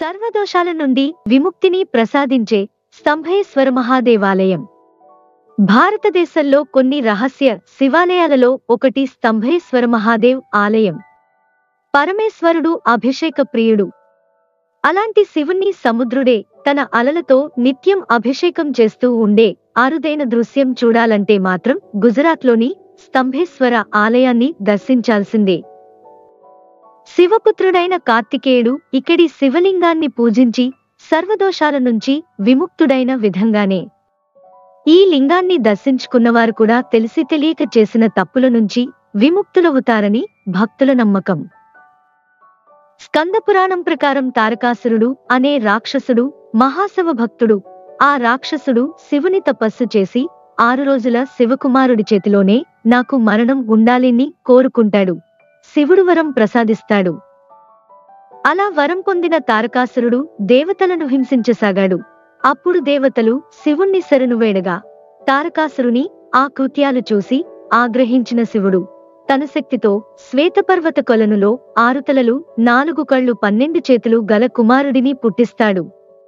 సర్వదోషాల నుండి విముక్తిని ప్రసాదించే స్తంభేశ్వర మహాదేవాలయం భారతదేశంలో కొన్ని రహస్య శివాలయాలలో ఒకటి స్తంభేశ్వర మహాదేవ్ ఆలయం పరమేశ్వరుడు అభిషేక ప్రియుడు అలాంటి శివుణ్ణి సముద్రుడే తన అలలతో నిత్యం అభిషేకం చేస్తూ ఉండే అరుదైన దృశ్యం చూడాలంటే మాత్రం గుజరాత్లోని స్తంభేశ్వర ఆలయాన్ని దర్శించాల్సిందే శివపుత్రుడైన కార్తికేయుడు ఇక్కడి శివలింగాన్ని పూజించి సర్వదోషాల నుంచి విముక్తుడైన విధంగానే ఈ లింగాన్ని దర్శించుకున్నవారు కూడా తెలిసి తెలియక చేసిన తప్పుల నుంచి విముక్తులవుతారని భక్తుల నమ్మకం స్కందపురాణం ప్రకారం తారకాసురుడు అనే రాక్షసుడు మహాశివ భక్తుడు ఆ రాక్షసుడు శివుని తపస్సు చేసి ఆరు రోజుల శివకుమారుడి చేతిలోనే నాకు మరణం ఉండాలని కోరుకుంటాడు శివుడు వరం ప్రసాదిస్తాడు అలా వరం పొందిన తారకాసురుడు దేవతలను హింసించసాగాడు అప్పుడు దేవతలు శివుణ్ణి శరణు వేడగా తారకాసురుని ఆ కృత్యాలు చూసి ఆగ్రహించిన శివుడు తన శక్తితో శ్వేతపర్వత కొలనులో ఆరుతలలు నాలుగు కళ్ళు పన్నెండు చేతులు గల కుమారుడిని పుట్టిస్తాడు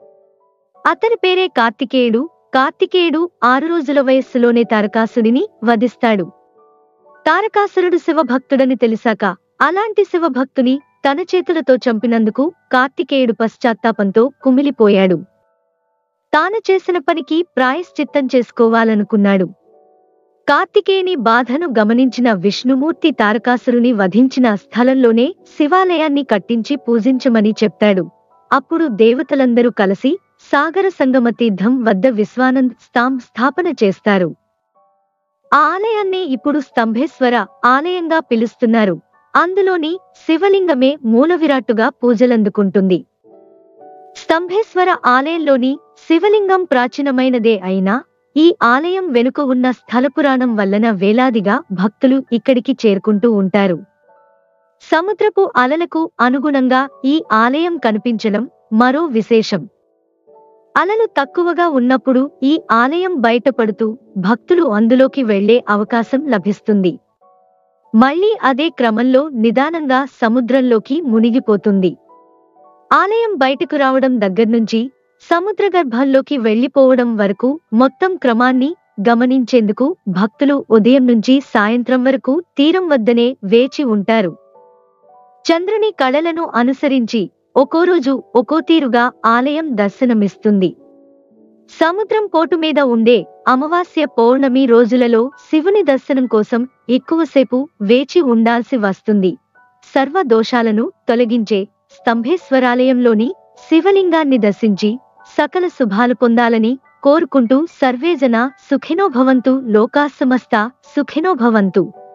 అతని పేరే కార్తికేయుడు కార్తికేయుడు ఆరు రోజుల వయస్సులోనే తారకాసుడిని వధిస్తాడు తారకాసురుడు శివభక్తుడని తెలిసాక అలాంటి శివభక్తుని తన చేతులతో చంపినందుకు కార్తికేయుడు పశ్చాత్తాపంతో కుమిలిపోయాడు తాను చేసిన పనికి ప్రాయశ్చిత్తం చేసుకోవాలనుకున్నాడు కార్తికేయుని బాధను గమనించిన విష్ణుమూర్తి తారకాసురుని వధించిన స్థలంలోనే శివాలయాన్ని కట్టించి పూజించమని చెప్తాడు అప్పుడు దేవతలందరూ కలిసి సాగర సంగమ తీర్థం వద్ద విశ్వానంద్ స్తాం స్థాపన చేస్తారు ఆ ఆలయాన్ని ఇప్పుడు స్తంభేశ్వర ఆలయంగా పిలుస్తున్నారు అందులోని శివలింగమే మూలవిరాట్టుగా పూజలందుకుంటుంది స్తంభేశ్వర ఆలయంలోని శివలింగం ప్రాచీనమైనదే అయినా ఈ ఆలయం వెనుక ఉన్న స్థలపురాణం వల్లన వేలాదిగా భక్తులు ఇక్కడికి చేరుకుంటూ ఉంటారు సముద్రపు అలలకు అనుగుణంగా ఈ ఆలయం కనిపించడం మరో విశేషం అలలు తక్కువగా ఉన్నప్పుడు ఈ ఆలయం బయటపడుతూ భక్తులు అందులోకి వెళ్లే అవకాశం లభిస్తుంది మళ్ళీ అదే క్రమంలో నిదానంగా సముద్రంలోకి మునిగిపోతుంది ఆలయం బయటకు రావడం దగ్గర్నుంచి సముద్ర గర్భంలోకి వెళ్లిపోవడం వరకు మొత్తం క్రమాన్ని గమనించేందుకు భక్తులు ఉదయం నుంచి సాయంత్రం వరకు తీరం వద్దనే వేచి ఉంటారు చంద్రుని కళలను అనుసరించి ఒక్కో రోజు ఒక్కో తీరుగా ఆలయం దర్శనమిస్తుంది సముద్రం పోటు మీద ఉండే అమావాస్య పౌర్ణమి రోజులలో శివుని దర్శనం కోసం ఎక్కువసేపు వేచి ఉండాల్సి వస్తుంది సర్వ దోషాలను తొలగించే స్తంభేశ్వరాలయంలోని శివలింగాన్ని దర్శించి సకల శుభాలు పొందాలని కోరుకుంటూ సర్వేజన సుఖినో భవంతు లోకా సమస్త సుఖినో భవంతు